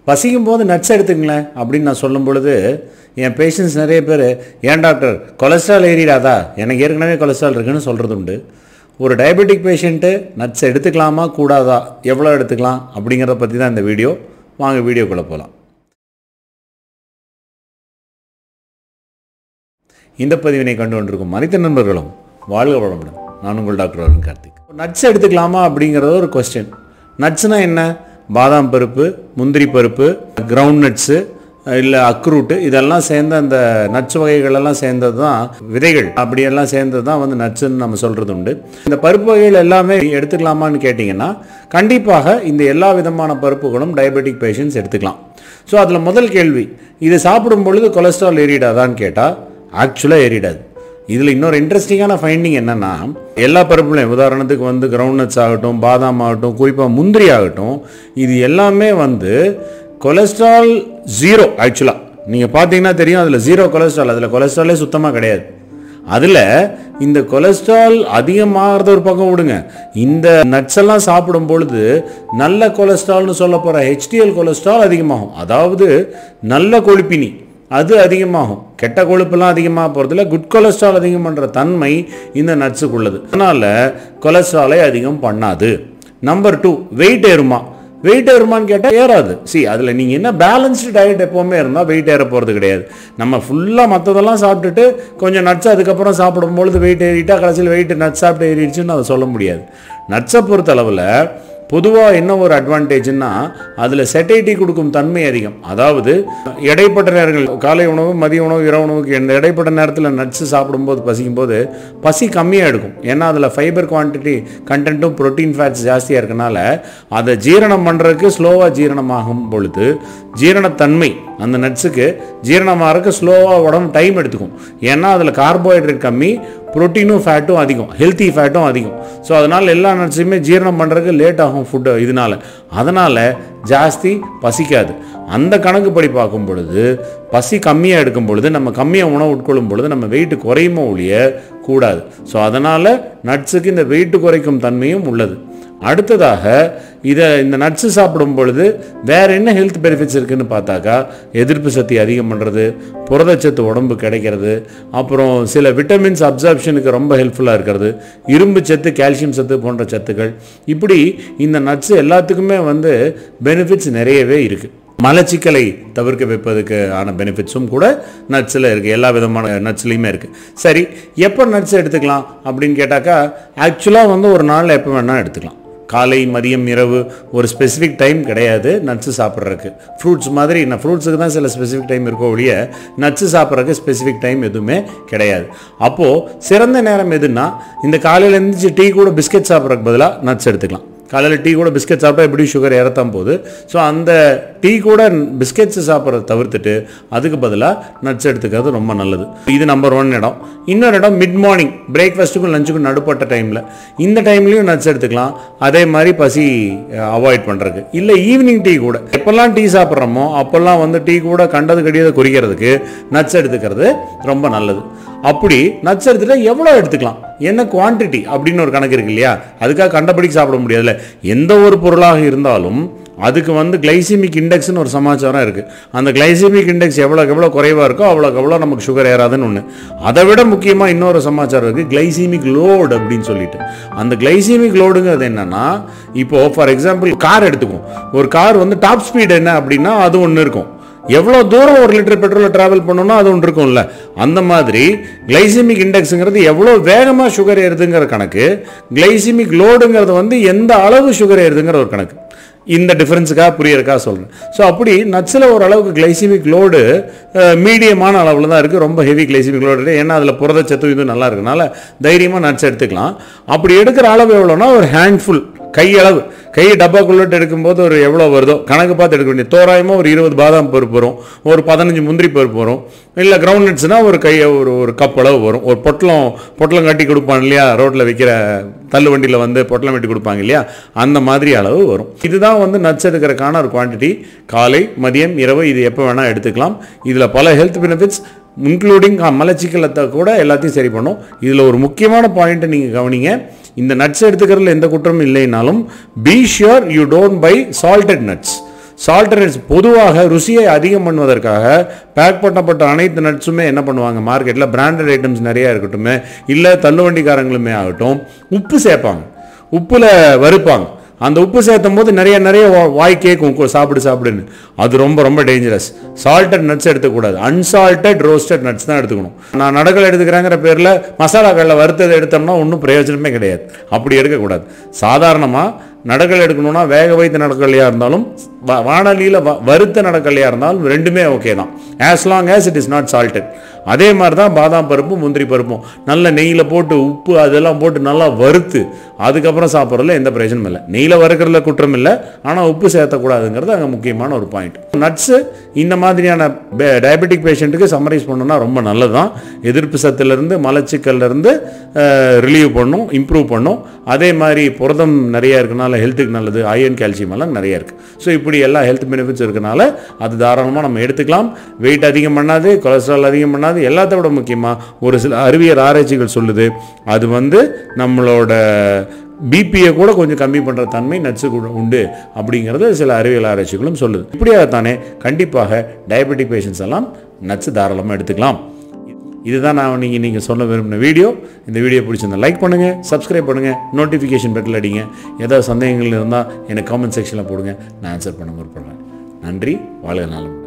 பசிக்கும் போது நட்ஸ் எடுத்துங்களேன் அப்படின்னு நான் சொல்லும் பொழுது என் பேஷண்ட்ஸ் நிறைய பேர் ஏன் டாக்டர் கொலஸ்ட்ரால் ஏறிடாதா எனக்கு ஏற்கனவே கொலஸ்ட்ரால் இருக்குன்னு சொல்கிறது உண்டு ஒரு டயபெட்டிக் பேஷண்ட்டு நட்ஸ் எடுத்துக்கலாமா கூடாதா எவ்வளோ எடுத்துக்கலாம் அப்படிங்கிறத பற்றி தான் இந்த வீடியோ வாங்க வீடியோக்குள்ளே போகலாம் இந்த பதிவினை கண்டு கொண்டிருக்கும் அனைத்து நண்பர்களும் வாழ்க வளமுடன் நான் உங்கள் டாக்டர் அருண் கார்த்திக் நட்ஸ் எடுத்துக்கலாமா அப்படிங்கிறது ஒரு கொஸ்டின் நட்ஸ்னா என்ன பாதாம் பருப்பு முந்திரி பருப்பு கிரவுண்ட் நட்ஸு இல்லை அக்ரூட்டு இதெல்லாம் சேர்ந்த அந்த நட்ஸ் வகைகளெல்லாம் சேர்ந்தது தான் விதைகள் அப்படியெல்லாம் சேர்ந்தது தான் வந்து நட்ஸுன்னு நம்ம சொல்கிறது உண்டு இந்த பருப்பு வகைகள் எல்லாமே எடுத்துக்கலாமான்னு கேட்டிங்கன்னா கண்டிப்பாக இந்த எல்லா விதமான பருப்புகளும் டயபெட்டிக் பேஷண்ட்ஸ் எடுத்துக்கலாம் ஸோ அதில் முதல் கேள்வி இது சாப்பிடும் பொழுது கொலஸ்ட்ரால் ஏறிடாதான்னு கேட்டால் ஆக்சுவலாக ஏறிடாது இதில் இன்னொரு இன்ட்ரெஸ்டிங்கான ஃபைண்டிங் என்னென்னா எல்லா பருப்புலையும் உதாரணத்துக்கு வந்து கிரவுண்ட் நட்ஸ் ஆகட்டும் பாதாம் ஆகட்டும் குறிப்பாக முந்திரி ஆகட்டும் இது எல்லாமே வந்து கொலஸ்ட்ரால் ஜீரோ ஆக்சுவலாக நீங்கள் பார்த்தீங்கன்னா தெரியும் அதில் ஜீரோ கொலஸ்ட்ரால் அதில் கொலஸ்ட்ராலே சுத்தமாக கிடையாது அதில் இந்த கொலஸ்ட்ரால் அதிகமாகிறத ஒரு பக்கம் விடுங்க இந்த நட்ஸ் எல்லாம் சாப்பிடும் பொழுது நல்ல கொலஸ்ட்ரால்னு சொல்ல போகிற ஹெச்டிஎல் கொலஸ்ட்ரால் அதிகமாகும் அதாவது நல்ல கொழுப்பினி அது அதிகமாகும் கெட்ட கொழுப்பெல்லாம் அதிகமாக போகிறதுல குட் கொலஸ்ட்ரால் அதிகம் பண்ணுற தன்மை இந்த நட்ஸுக்குள்ளது அதனால் கொலஸ்ட்ராலை அதிகம் பண்ணாது நம்பர் டூ வெயிட் ஏறுமா வெயிட் ஏறுமான்னு கேட்டால் ஏறாது சி அதில் நீங்கள் என்ன பேலன்ஸ்டு டயட் எப்போவுமே இருந்தால் வெயிட் ஏற போகிறது கிடையாது நம்ம ஃபுல்லாக மற்றதெல்லாம் சாப்பிட்டுட்டு கொஞ்சம் நட்ஸ் அதுக்கப்புறம் சாப்பிடும்பொழுது வெயிட் ஏறிட்டா கடைசியில் வெயிட் நட்ஸ் சாப்பிட்டு ஏறிடுச்சுன்னு அதை சொல்ல முடியாது நட்ஸை பொறுத்த அளவில் பொதுவாக என்ன ஒரு அட்வான்டேஜ்னா அதில் செட்டைட்டி கொடுக்கும் தன்மை அதிகம் அதாவது இடைப்பட்ட நேரங்கள் காலை உணவு மதிய உணவு இரவு உணவுக்கு இந்த இடைப்பட்ட நேரத்தில் நட்ஸ் சாப்பிடும்போது பசிக்கும் போது பசி கம்மியாக எடுக்கும் ஏன்னா அதில் ஃபைபர் குவான்டிட்டி கண்டென்ட்டும் ப்ரோட்டீன் ஃபேட்ஸ் ஜாஸ்தியாக இருக்கனால அதை ஜீரணம் பண்ணுறதுக்கு ஸ்லோவாக ஜீரணமாகும் பொழுது ஜீரணத்தன்மை அந்த நட்ஸுக்கு ஜீரணமாகறதுக்கு ஸ்லோவாக உடம்பு டைம் எடுத்துக்கும் ஏன்னா அதில் கார்போஹைட்ரேட் கம்மி ப்ரோட்டீனும் ஃபேட்டும் அதிகம் ஹெல்த்தி ஃபேட்டும் அதிகம் ஸோ அதனால் எல்லா நட்ஸையுமே ஜீரணம் பண்ணுறதுக்கு லேட் ஆகும் ஃபுட்டு இதனால் அதனால் ஜாஸ்தி பசிக்காது அந்த கணக்குப்படி பார்க்கும் பொழுது பசி கம்மியாக எடுக்கும் பொழுது நம்ம கம்மியாக உணவு உட்கொள்ளும் பொழுது நம்ம வெயிட் குறையுமோ ஒழிய கூடாது ஸோ அதனால் நட்ஸுக்கு இந்த வெயிட் குறைக்கும் தன்மையும் உள்ளது அடுத்ததாக இதை இந்த நட்ஸு சாப்பிடும் பொழுது வேற என்ன ஹெல்த் பெனிஃபிட்ஸ் இருக்குன்னு பார்த்தாக்கா எதிர்ப்பு சக்தி அதிகம் பண்ணுறது புரதச்சத்து உடம்பு கிடைக்கிறது அப்புறம் சில விட்டமின்ஸ் அப்சார்ப்ஷனுக்கு ரொம்ப ஹெல்ப்ஃபுல்லாக இருக்கிறது இரும்பு சத்து கால்சியம் சத்து போன்ற சத்துக்கள் இப்படி இந்த நட்ஸ் எல்லாத்துக்குமே வந்து பெனிஃபிட்ஸ் நிறையவே இருக்குது மலச்சிக்கலை தவிர்க்க வைப்பதுக்கு ஆன பெனிஃபிட்ஸும் கூட நட்ஸில் இருக்குது எல்லா விதமான நட்ஸ்லேயுமே இருக்குது சரி எப்போ நட்ஸ் எடுத்துக்கலாம் அப்படின்னு கேட்டாக்கா ஆக்சுவலாக வந்து ஒரு நாளில் எப்போ வேணால் எடுத்துக்கலாம் காலை மதியம் இரவு ஒரு ஸ்பெசிஃபிக் டைம் கிடையாது நட்ஸு சாப்பிட்றதுக்கு ஃப்ரூட்ஸ் மாதிரி நான் ஃப்ரூட்ஸுக்கு தான் சில ஸ்பெசிஃபிக் டைம் இருக்கோ ஒழிய நட்ஸு சாப்பிட்றதுக்கு ஸ்பெசிஃபிக் டைம் எதுவுமே கிடையாது அப்போது சிறந்த நேரம் எதுன்னா இந்த காலையில் எழுந்திரிச்சு டீ கூட பிஸ்கெட் சாப்பிட்றதுக்கு பதிலாக நட்ஸ் எடுத்துக்கலாம் காலையில் டீ கூட பிஸ்கெட் சாப்பிட்டா எப்படி சுகர் ஏறத்தான் போகுது ஸோ அந்த டீ கூட பிஸ்கெட்ஸ் சாப்பிட்றத தவிர்த்துட்டு அதுக்கு பதிலாக நட்ஸ் எடுத்துக்கிறது ரொம்ப நல்லது இது நம்பர் ஒன் இடம் இன்னொரு இடம் மிட் மார்னிங் பிரேக்ஃபாஸ்ட்டுக்கும் லஞ்சுக்கும் நடுப்பட்ட டைமில் இந்த டைம்லையும் நட்ஸ் எடுத்துக்கலாம் அதே மாதிரி பசி அவாய்ட் பண்ணுறதுக்கு இல்லை ஈவினிங் டீ கூட எப்போல்லாம் டீ சாப்பிட்றோமோ அப்போல்லாம் வந்து டீ கூட கண்டது கடியதை குறிக்கிறதுக்கு நட்ஸ் எடுத்துக்கிறது ரொம்ப நல்லது அப்படி நட்ஸ் எடுத்துட்டா எவ்வளோ எடுத்துக்கலாம் என்ன குவான்டிட்டி அப்படின்னு ஒரு கணக்கு இருக்கு இல்லையா அதுக்காக கண்டபடிக்கு சாப்பிட முடியாதுல்ல எந்த ஒரு பொருளாக இருந்தாலும் அதுக்கு வந்து கிளைசிமிக் இண்டெக்ஸ்னு ஒரு சமாச்சாரம் இருக்குது அந்த கிளைசிமிக் இண்டெக்ஸ் எவ்வளோக்கு எவ்வளோ குறைவாக இருக்கோ அவ்வளோக்கு எவ்வளோ நமக்கு சுகர் ஏறாதுன்னு ஒன்று அதை விட முக்கியமாக இன்னொரு சமாச்சாரம் இருக்குது கிளைசிமிக் லோடு அப்படின்னு சொல்லிட்டு அந்த கிளைசிமிக் லோடுங்கிறது என்னென்னா இப்போது ஃபார் எக்ஸாம்பிள் கார் எடுத்துக்கும் ஒரு கார் வந்து டாப் ஸ்பீடு என்ன அப்படின்னா அது ஒன்று இருக்கும் எவ்வளோ தூரம் ஒரு லிட்டர் பெட்ரோலை ட்ராவல் பண்ணணும்னா அது ஒன்று இருக்கும்ல அந்த மாதிரி கிளைசிமிக் இண்டெக்ஸுங்கிறது எவ்வளோ வேகமாக சுகர் ஏறுதுங்கிற கணக்கு கிளைசிமிக் லோடுங்கிறது வந்து எந்த அளவு சுகர் ஏறுதுங்கிற ஒரு கணக்கு இந்த டிஃப்ரென்ஸுக்காக புரியறதுக்காக சொல்கிறேன் ஸோ அப்படி நட்ஸில் ஓரளவுக்கு கிளைசிமிக் லோடு மீடியமான அளவில் தான் இருக்குது ரொம்ப ஹெவி கிளைசிமிக் லோடு இருக்குது ஏன்னா அதில் புரதச்சத்து இது நல்லா இருக்கனால தைரியமாக நட்ஸ் எடுத்துக்கலாம் அப்படி எடுக்கிற அளவு எவ்வளோனா ஒரு ஹேண்ட்ஃபுல் கையளவு கை டப்பாக்குள்ளட்டு எடுக்கும்போது ஒரு எவ்வளோ வருதோ கணக்கு பார்த்து எடுக்க வேண்டிய தோராயமாக ஒரு இருபது பாதாம் பருப்பு வரும் ஒரு பதினஞ்சு முந்திரி பருப்பு வரும் இல்லை கிரவுண்ட் நட்ஸ்னால் ஒரு கையை ஒரு ஒரு கப் அளவு வரும் ஒரு பொட்டலம் பொட்டலம் கட்டி கொடுப்பான் இல்லையா ரோட்டில் விற்கிற தள்ளு வண்டியில் வந்து பொட்டலம் வெட்டி கொடுப்பாங்க இல்லையா அந்த மாதிரி அளவு வரும் இதுதான் வந்து நட்ஸ் எடுக்கிறதுக்கான ஒரு குவான்டிட்டி காலை மதியம் இரவு இது எப்போ வேணால் எடுத்துக்கலாம் இதில் பல ஹெல்த் பெனிஃபிட்ஸ் இன்க்ளூடிங் மலச்சிக்கலத்தை கூட எல்லாத்தையும் சரி பண்ணும் இதில் ஒரு முக்கியமான பாயிண்ட்டை நீங்கள் கவனிங்க இந்த நட்ஸ் எடுத்துக்கிறதுல எந்த குற்றமும் இல்லைனாலும் be sure you don't buy salted nuts சால்டரேட்ஸ் பொதுவாக ருசியை அதிகம் பண்ணுவதற்காக பேக் பண்ணப்பட்ட அனைத்து நட்ஸுமே என்ன பண்ணுவாங்க மார்க்கெட்டில் பிராண்டட் ஐட்டம்ஸ் நிறையா இருக்கட்டுமே இல்லை தள்ளுவண்டிக்காரங்களுமே ஆகட்டும் உப்பு சேர்ப்பாங்க உப்பில் வறுப்பாங்க அந்த உப்பு சேர்த்தும் போது நிறைய நிறைய வா- வாய் கேட்கும் கு- சாப்பிடு சாப்பிடுன்னு அது ரொம்ப ரொம்ப டேஞ்சரஸ் சால்டட் நட்ஸ் எடுத்துக்கூடாது அன்சால்டட் ரோஸ்டட் நட்ஸ் தான் எடுத்துக்கணும் நான் நடக்கல் எடுத்துக்கிறேங்கிற பேரில் மசாலாக்களில் வறுத்ததை எடுத்தோம்னா ஒன்றும் பிரயோஜனமே கிடையாது அப்படி எடுக்கக்கூடாது சாதாரணமாக நடக்கல் எடுக்கணும்னா வேக வைத்த நடக்கல்லையாக இருந்தாலும் வ- வாணலியில் வ வறுத்த நடக்கல்லையாக இருந்தாலும் ரெண்டுமே ஓகே தான் as long as it is not salted அதே மாதிரி தான் பாதாம் பருப்பும் முந்திரி பருப்பும் நல்ல நெய்யில் போட்டு உப்பு அதெல்லாம் போட்டு நல்லா வறுத்து அதுக்கப்புறம் சாப்பிட்றதுல எந்த பிரயோஜனமும் இல்லை நெய்யில் வறுக்கிறதுல குற்றம் இல்லை ஆனால் உப்பு சேர்த்தக்கூடாதுங்கிறது அங்கே முக்கியமான ஒரு பாயிண்ட் நட்ஸு இந்த மாதிரியான டயபெட்டிக் பேஷண்ட்டுக்கு சம்மரைஸ் பண்ணணும்னா ரொம்ப நல்லது தான் எதிர்ப்பு சத்துலேருந்து மலச்சிக்கல்லேருந்து ரிலீவ் பண்ணும் இம்ப்ரூவ் பண்ணும் அதே மாதிரி புரதம் நிறைய இருக்கனால ஹெல்த்துக்கு நல்லது அயன் கால்சியம் எல்லாம் நிறைய இருக்குது ஸோ இப்படி எல்லா ஹெல்த் பெனிஃபிட்ஸ் இருக்கனால அது தாராளமாக நம்ம எடுத்துக்கலாம் வெயிட் அதிகம் பண்ணாது கொலஸ்ட்ரால் அதிகம் பண்ணாது எல்லாத்த விட முக்கியமாக ஒரு சில அறிவியல் ஆராய்ச்சிகள் சொல்லுது அது வந்து நம்மளோட பிபியை கூட கொஞ்சம் கம்மி பண்ணுற தன்மை நட்ஸு கூட உண்டு அப்படிங்கிறது சில அறிவியல் ஆராய்ச்சிகளும் சொல்லுது இப்படியாகத்தானே கண்டிப்பாக டயபெட்டிக் பேஷண்ட்ஸ் எல்லாம் நட்ஸு தாராளமாக எடுத்துக்கலாம் இதுதான் நான் நீங்கள் நீங்கள் சொல்ல விரும்பின வீடியோ இந்த வீடியோ பிடிச்சிருந்தா லைக் பண்ணுங்கள் சப்ஸ்கிரைப் பண்ணுங்கள் நோட்டிஃபிகேஷன் பெட்டில் அடிங்க ஏதாவது சந்தேகங்கள் இருந்தால் எனக்கு காமெண்ட் செக்ஷனில் போடுங்க நான் ஆன்சர் பண்ண முற்படுறேன் நன்றி வாழ்க நலம்